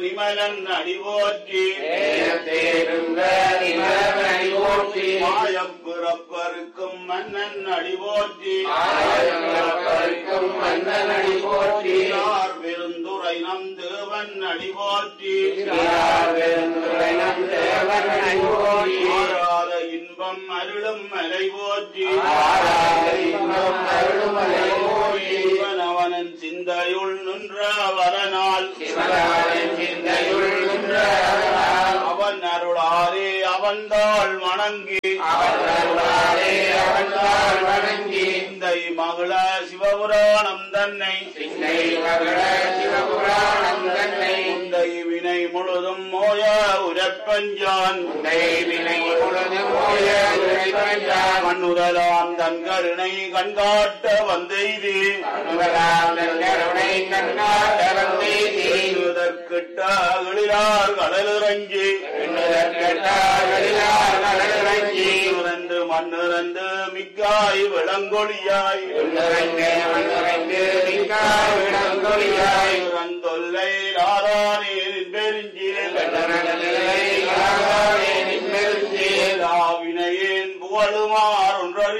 நிமலன் அடி போற்றி தேருங்க நிமலனடி போற்றி மாயப்பிறப்பருக்கும் மன்னன் அடி போற்றி ஆயிரம் மன்னனடி போற்றி யார் பெருந்துரை நம் தேவன் அடி போற்றி யாரென்றுரைனம் தேவனடி போற்றி மாறாத இன்பம் அருளும் மலை போற்றி ஆராத இன்பம் அருளுமலை போற்றி சிவனவனன் சிந்தையுள் நின்ற வரனால் சிவனாரின் சிந்தையுள் நின்ற அதனால் அவன் அருளாரே அவன்தாள் வணங்கி அவன் அருளாலே அவன் தாழ் வணங்கி சிந்தை மகள சிவபுராணம் தன்னை சிந்தை மகள சிவபுராணம் தன்னை சிந்தை வினை முழுதும் மோய உரப்பஞ்சான் உன்னை வினை பொழுது போய உரைப்பஞ்சான் மண்ணுதலாம் தன் கருணை கண்காட்ட வந்தெய்தி அனுபலாம் தன் கருணை கண்ணாட்ட வந்தேதி கிட்ட அகழிலார் கடலிறங்கி எண்ணுதற்கெட்டார்களிலார் கடலிறங்கி இறந்து மண்ணிறந்து மிக்காய் விளங்கொழியாய் உன்னிறங்க மண்ணிறங்க